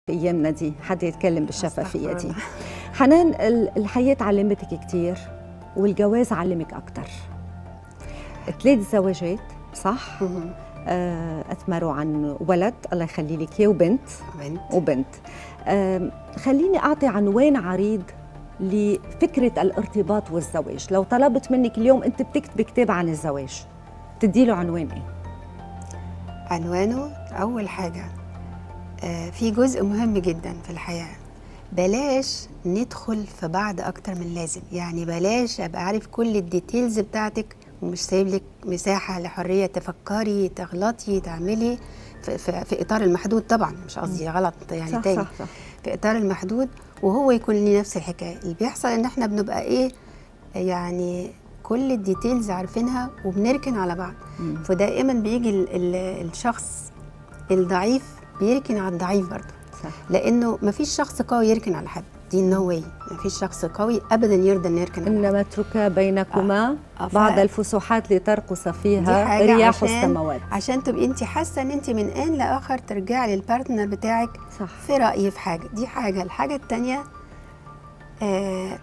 ايامنا دي حد يتكلم بالشفافيه أستغفر دي الله. حنان ال- الحياه علمتك كتير والجواز علمك اكتر ثلاث زواجات صح مهم. آه، اثمروا عن ولد الله يخلي لك اياه وبنت بنت وبنت آم، خليني اعطي عنوان عريض لفكره الارتباط والزواج لو طلبت منك اليوم انت بتكتبي كتاب عن الزواج تدي له عنوان ايه عنوانه أول حاجة آه، في جزء مهم جدا في الحياة بلاش ندخل في بعض أكتر من لازم يعني بلاش أبقى عارف كل الديتيلز بتاعتك ومش سايب لك مساحة لحرية تفكري تغلطي تعملي في, في, في إطار المحدود طبعا مش قصدي غلط يعني صح تاني صح صح في اطار المحدود وهو يكون لي نفس الحكايه اللي بيحصل ان احنا بنبقى ايه يعني كل الديتيلز عارفينها وبنركن على بعض مم. فدائما بيجي ال ال الشخص الضعيف بيركن على الضعيف برضه صح لانه مفيش شخص قوي يركن على حد دي نو واي مفيش شخص قوي ابدا يرضى انه يركن على حد. انما اترك بينكما آه، ف- بعض الفسحات لترقص دي فيها حاجة رياح عشان- السماوات عشان تبقي انت حاسه ان انت من ان لاخر ترجعي للبارتنر بتاعك صح في رأيي في حاجة دي حاجة الحاجة التانية آه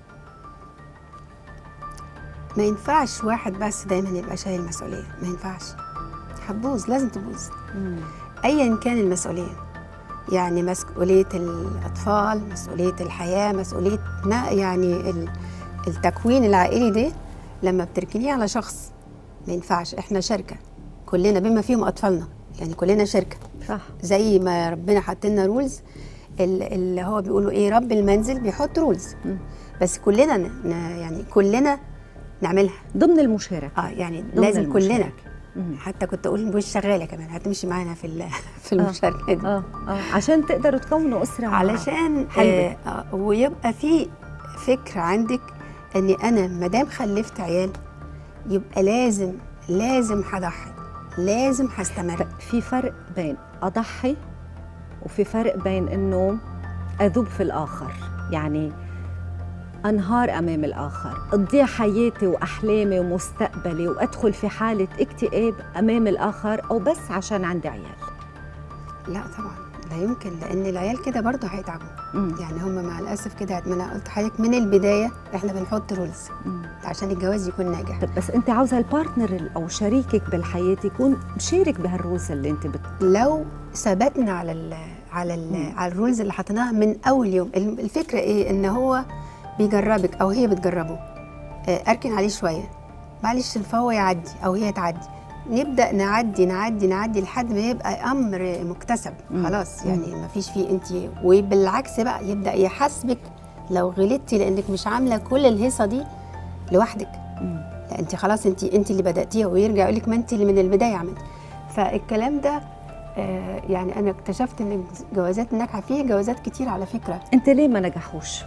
ما ينفعش واحد بس دايما يبقى شايل مسؤولية ما ينفعش هتبوظ لازم تبوظ مم. أيا كان المسؤولية يعني مسؤولية الأطفال مسؤولية الحياة مسؤولية ما يعني ال- التكوين العائلي ده لما بتركنيه على شخص ما ينفعش احنا شركة كلنا بما فيهم أطفالنا يعني كلنا شركة صح زي ما ربنا حط لنا رولز اللي هو بيقولوا ايه رب المنزل بيحط رولز مم. بس كلنا ن- ن- يعني كلنا نعملها ضمن المشاركه اه يعني ضمن لازم كلنا المشاركة. مم. حتى كنت اقول مش شغاله كمان هتمشي معانا في ال- في المشاركه دي اه اه عشان تقدروا تكونوا اسره مع- علشان حلوة. آه آه ويبقى في فكره عندك اني انا ما دام خلفت عيال يبقى لازم لازم هضحي لازم هستمر في فرق بين اضحي وفي فرق بين انه اذوب في الاخر يعني انهار امام الاخر تضيع حياتي واحلامي ومستقبلي وادخل في حاله اكتئاب امام الاخر او بس عشان عندي عيال لا طبعا لا يمكن لان العيال كده برضه هيتعبوا مم. يعني هم مع الاسف كده ما انا قلت حضرتك من البدايه احنا بنحط رولز مم. عشان الجواز يكون ناجح طب بس انت عاوزه البارتنر ال- او شريكك بالحياه يكون مشارك بهالروز اللي انت بت... لو ثبتنا على ال على ال على الرولز اللي حطيناها من اول يوم الم- الفكره ايه ان هو بيجربك او هي بتجربه آه، اركن عليه شويه معلش فهو يعدي او هي تعدي نبدا نعدي نعدي نعدي لحد ما يبقى امر مكتسب مم. خلاص يعني ما فيش فيه انت وبالعكس بقى يبدا يحاسبك لو غلطتي لانك مش عامله كل الهيصه دي لوحدك مم. لا انت خلاص انت انت اللي بداتيها ويرجع يقول لك ما انت اللي من البدايه عملتي فالكلام ده آه يعني انا اكتشفت ان الجوازات الناجحه فيه جوازات كتير على فكره انت ليه ما نجحوش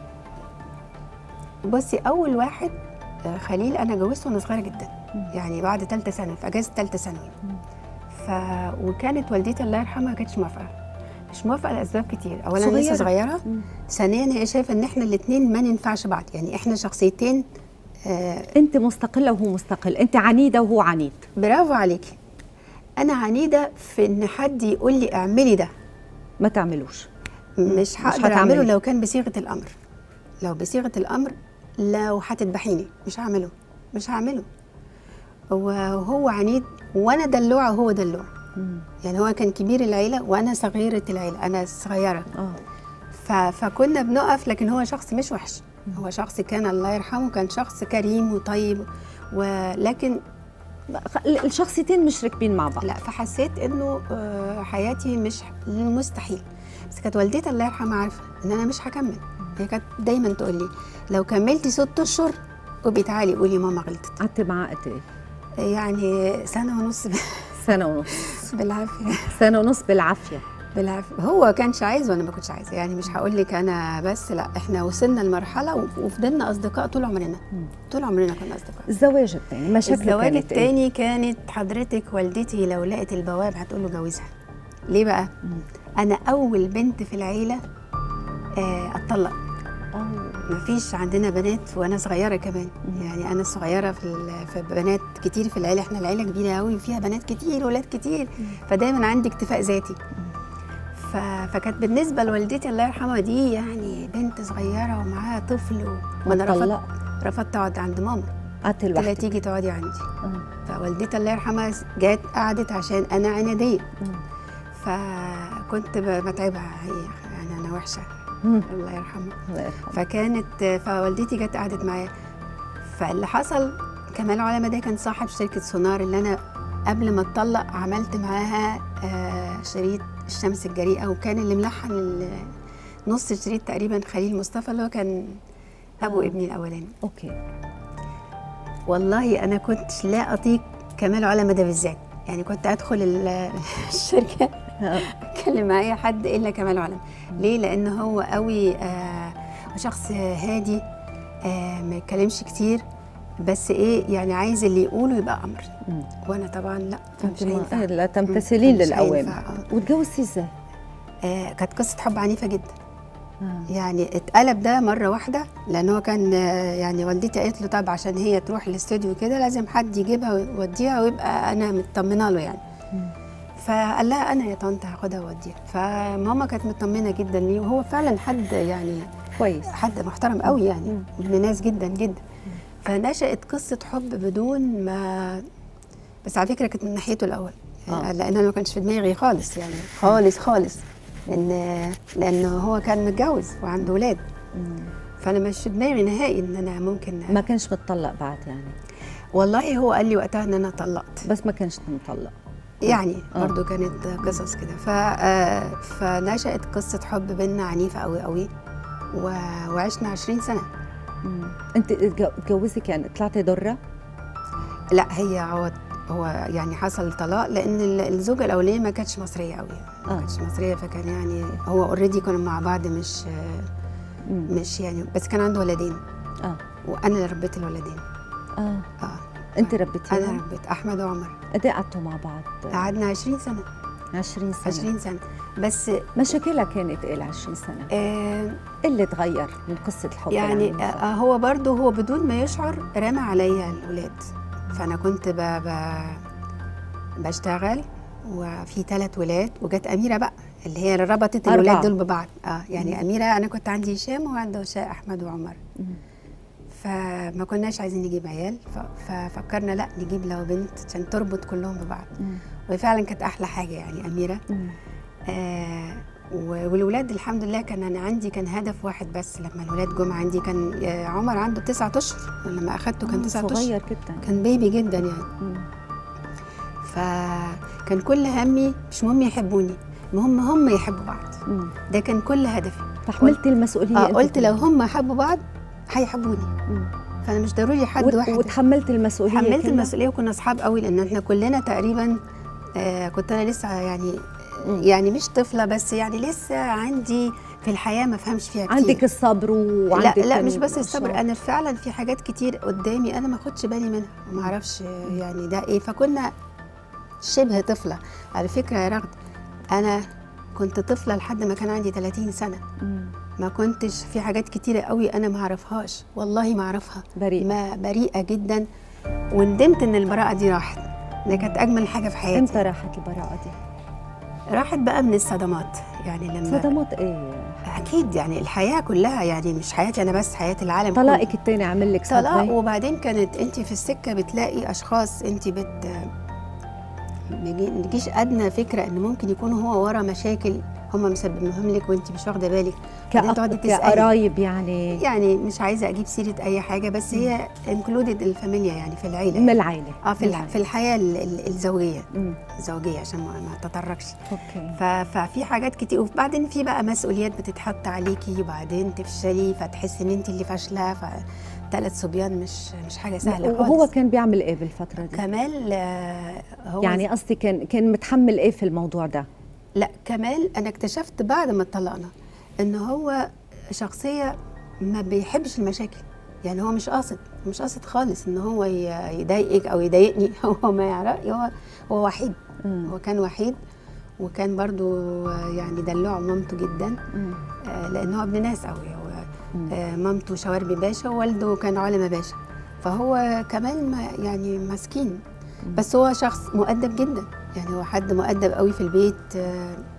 بصي اول واحد آه خليل انا جوزته وانا صغيره جدا مم. يعني بعد ثالثه ثانوي في اجازه ثالثه ثانوي مم. ف وكانت والدتي الله يرحمها ما كانتش موافقه مش موافقه لاسباب كتير اولا صغيرة. لسه صغيره مم. ثانيا هي شايفه ان احنا الاثنين ما ننفعش بعض يعني احنا شخصيتين آه انت مستقله وهو مستقل انت عنيده وهو عنيد برافو عليكي انا عنيده في ان حد يقول لي اعملي ده ما تعملوش مش هقدر هتعملي. اعمله لو كان بصيغه الامر لو بصيغه الامر لو هتذبحيني مش هعمله مش هعمله وهو عنيد وانا دلوعه وهو دلوع مم. يعني هو كان كبير العيله وانا صغيره العيله انا صغيره اه ف... فكنا بنقف لكن هو شخص مش وحش هو شخص كان الله يرحمه كان شخص كريم وطيب ولكن خ- الشخصيتين مش راكبين مع بعض لا فحسيت انه آه، حياتي مش مستحيل بس كانت والدتي الله يرحمها عارفه ان انا مش هكمل هي كانت دايما تقول لي لو كملتي ست اشهر وبي تعالي قولي ماما غلطت قعدت معاه قد ايه؟ يعني سنه ونص سنه ونص بالعافيه سنه ونص بالعافيه بالعافيه هو كانش عايز وانا ما كنتش عايزه يعني مش هقول لك انا بس لا احنا وصلنا لمرحله و- وفضلنا اصدقاء طول عمرنا مم. طول عمرنا كنا اصدقاء الزواج الثاني مشاكله الزواج كانت إيه؟ التاني كانت حضرتك والدتي لو لقت البواب هتقول له جوزها ليه بقى مم. انا اول بنت في العيله آه، اتطلق أوه. مفيش عندنا بنات وانا صغيره كمان مم. يعني انا صغيره في ال- في بنات كتير في العيله احنا العيله كبيره قوي وفيها بنات كتير ولاد كتير فدايما عندي اكتفاء ذاتي ف ف... فكانت بالنسبه لوالدتي الله يرحمها دي يعني بنت صغيره ومعاها طفل و... وانا رفضت مطلق رفضت اقعد عند ماما قعدت قلت لها لوحدك تيجي تقعدي عندي آه. فوالدتي الله يرحمها جت قعدت عشان انا عناديه مم. فكنت ب- بتعبها هي يعني انا وحشه مم. الله يرحمها الله يرحمه فكانت فوالدتي جت قعدت معايا فاللي حصل كمال علماء ده كان صاحب شركه سونار اللي انا قبل ما اتطلق عملت معاها آه، شريط الشمس الجريئه وكان اللي ملحن ال- نص الشريط تقريبا خليل مصطفى اللي هو كان ابو آه. ابني الاولاني اوكي والله انا كنتش لا اطيق كمال علماء ده بالذات يعني كنت ادخل ال- الشركه آه. اتكلم مع اي حد الا كمال علم ليه لان هو قوي آه شخص هادي آه ما يتكلمش كتير بس ايه يعني عايز اللي يقوله يبقى امر مم. وانا طبعا لا انت مش ما هينفع آه، لا تمتثلين مش هينفع، للاوامر آه. وتجوزتي ازاي؟ آه كانت قصه حب عنيفه جدا آه. يعني اتقلب ده مره واحده لان هو كان آه، يعني والدتي قالت له طب عشان هي تروح الاستوديو كده لازم حد يجيبها ويوديها ويبقى انا مطمنه له يعني مم. فقال لها انا يا طنط هاخدها واوديها فماما كانت مطمنه جدا ليه وهو فعلا حد يعني كويس حد محترم قوي يعني مم. ابن ناس جدا جدا فنشأت قصة حب بدون ما بس على فكرة كانت من ناحيته الأول آه. لأن أنا ما كانش في دماغي خالص يعني خالص خالص لأن لأنه هو كان متجوز وعنده ولاد مم. فأنا مش في دماغي نهائي إن أنا ممكن ما كانش متطلق بعد يعني والله هو قال لي وقتها إن أنا طلقت بس ما كانش مطلق يعني آه. برضو كانت قصص كده ف... آه، فنشأت قصة حب بينا عنيفة قوي قوي و... وعشنا 20 سنة مم. انت اتج- اتجوزتي كان طلعتي ضره؟ لا هي هو هو يعني حصل طلاق لان ال- الزوجه الاولانيه ما كانتش مصريه قوي آه. ما كانتش مصريه فكان يعني هو اوريدي كنا مع بعض مش مم. مش يعني بس كان عنده ولدين اه وانا اللي ربيت الولدين اه اه انت انا ربيتيهم؟ ربيت احمد وعمر قد ايه قعدتوا مع بعض؟ قعدنا 20 سنه 20 سنه 20 سنه بس مشاكلها كانت ايه ال 20 سنه؟ آه إيه اللي تغير من قصه الحب يعني العنيفة؟ آه هو برضه هو بدون ما يشعر رمى عليا الولاد فانا كنت ب... ب... بشتغل وفي ثلاث ولاد وجت اميره بقى اللي هي اللي ربطت أربعة. الولاد دول ببعض اه يعني اميره انا كنت عندي هشام وعنده شا احمد وعمر مم. فما كناش عايزين نجيب عيال ف... ففكرنا لا نجيب لو بنت عشان تربط كلهم ببعض مم. وفعلا كانت احلى حاجه يعني اميره مم. آه و- والولاد الحمد لله كان انا عندي كان هدف واحد بس لما الولاد جم عندي كان آه، عمر عنده تسعة اشهر لما اخدته كان آه، تسعة اشهر صغير جدا كان بيبي جدا يعني مم. فكان كل همي مش مهم يحبوني المهم هم يحبوا بعض مم. ده كان كل هدفي تحملتي المسؤوليه اه أنت قلت لو كمان. هم حبوا بعض هيحبوني مم. فانا مش ضروري حد وت- واحد وتحملت المسؤوليه حملت كلها؟ المسؤوليه وكنا اصحاب قوي لان احنا كلنا تقريبا آه كنت انا لسه يعني مم. يعني مش طفله بس يعني لسه عندي في الحياه ما فهمش فيها كتير عندك الصبر وعندك لا لا ال- مش بس الصبر الشعور. انا فعلا في حاجات كتير قدامي انا ما اخدش بالي منها وما اعرفش يعني ده ايه فكنا شبه طفله على فكره يا رغد انا كنت طفله لحد ما كان عندي 30 سنه مم. ما كنتش في حاجات كتيره قوي انا ما اعرفهاش والله ما اعرفها بريئة. ما بريئه جدا وندمت ان البراءه دي راحت ده كانت اجمل حاجه في حياتي امتى راحت البراءه دي؟ راحت بقى من الصدمات يعني لما صدمات ايه؟ اكيد يعني الحياه كلها يعني مش حياتي انا بس حياه العالم كله. طلاقك التاني عمل لك طلاق صدمه؟ وبعدين كانت انت في السكه بتلاقي اشخاص انت بت بيجي- متجيش ادنى فكره ان ممكن يكون هو ورا مشاكل هم مسببينهم لك وانت مش واخده بالك بعدين كأق- تقعدي تسألي. كقرايب يعني يعني مش عايزه اجيب سيره اي حاجه بس هي انكلودد الفاميليا يعني في العيله من العائله اه في من الح- في الحياه ال- ال- الزوجيه مم. الزوجيه عشان ما ما اتطرقش اوكي ف- ففي حاجات كتير وبعدين في بقى مسؤوليات بتتحط عليكي وبعدين تفشلي فتحسي ان انت اللي فاشله فثلاث صبيان مش مش حاجه سهله خالص وهو كان بيعمل ايه بالفتره دي؟ كمال آه، هو يعني قصدي كان كان متحمل ايه في الموضوع ده؟ لا كمال انا اكتشفت بعد ما اتطلقنا ان هو شخصيه ما بيحبش المشاكل يعني هو مش قاصد مش قاصد خالص ان هو ي- يضايقك او يضايقني هو ما يعرف هو هو وحيد مم. هو كان وحيد وكان برضو آه، يعني دلوع مامته جدا مم. آه، لان هو ابن ناس قوي هو مم. آه، مامته شواربي باشا ووالده كان علمة باشا فهو كمان ما يعني مسكين بس هو شخص مؤدب جدا يعني هو حد مؤدب قوي في البيت آه،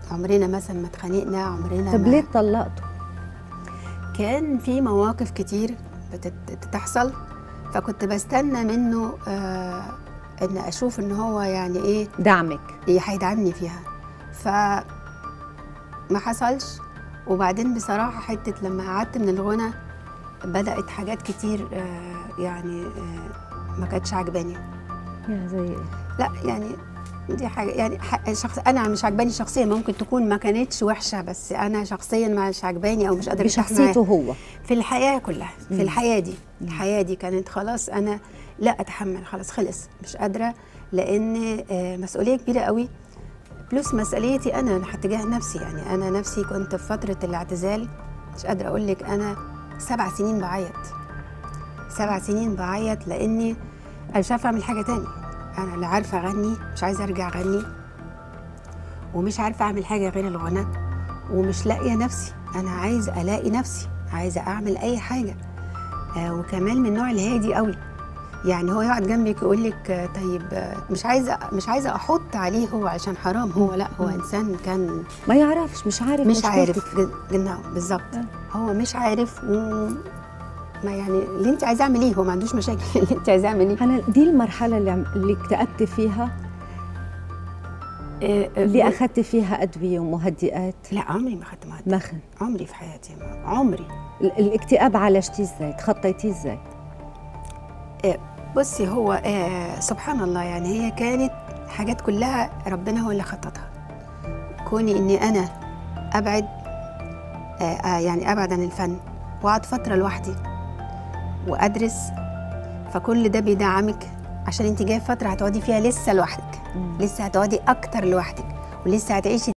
عمرنا مثلا ما اتخانقنا عمرنا طب ما ليه اتطلقتوا؟ كان في مواقف كتير بتت- بتحصل فكنت بستنى منه آه ان اشوف ان هو يعني ايه دعمك إيه هيدعمني فيها ف ما حصلش وبعدين بصراحة حتة لما قعدت من الغنى بدأت حاجات كتير آه يعني آه ما كانتش عجباني يا زي ايه؟ لا يعني دي حاجة يعني ح- شخص أنا مش عجباني شخصيا ممكن تكون ما كانتش وحشة بس أنا شخصيا مش عجباني أو مش قادرة أرتاح معاه. بشخصيته هو في الحياة كلها مم. في الحياة دي مم. الحياة دي كانت خلاص أنا لا أتحمل خلاص خلص مش قادرة لأن آه، مسؤولية كبيرة قوي بلس مسؤوليتي أنا تجاه نفسي يعني أنا نفسي كنت في فترة الاعتزال مش قادرة أقول لك أنا سبع سنين بعيط سبع سنين بعيط لأني أنا مش عارفة أعمل حاجة تاني أنا لا عارفة أغني مش عايزة أرجع أغني ومش عارفة أعمل حاجة غير الغنى ومش لاقية نفسي أنا عايزة ألاقي نفسي عايزة أعمل أي حاجة آه وكمان من النوع الهادي قوي يعني هو يقعد جنبك يقول لك آه، طيب آه، مش عايزه مش عايزه احط عليه هو عشان حرام هو لا هو انسان كان ما يعرفش مش عارف مش مشكلتك. عارف ج- جناه بالظبط آه. هو مش عارف و ما يعني اللي انت عايزاه اعمليه هو ما عندوش مشاكل اللي انت عايزاه اعمليه أنا دي المرحلة اللي, عم- اللي اكتئبت فيها آه، آه، اللي ب- أخذت فيها أدوية ومهدئات لا عمري ما خدت مهدئ ما خن عمري في حياتي ما عمري ال- الاكتئاب عالجتيه ازاي؟ تخطيتيه ازاي؟ بصي هو آه سبحان الله يعني هي كانت حاجات كلها ربنا هو اللي خططها كوني اني انا ابعد آه آه يعني ابعد عن الفن واقعد فتره لوحدي وادرس فكل ده بيدعمك عشان انت جايه فتره هتقعدي فيها لسه لوحدك مم. لسه هتقعدي اكتر لوحدك ولسه هتعيشي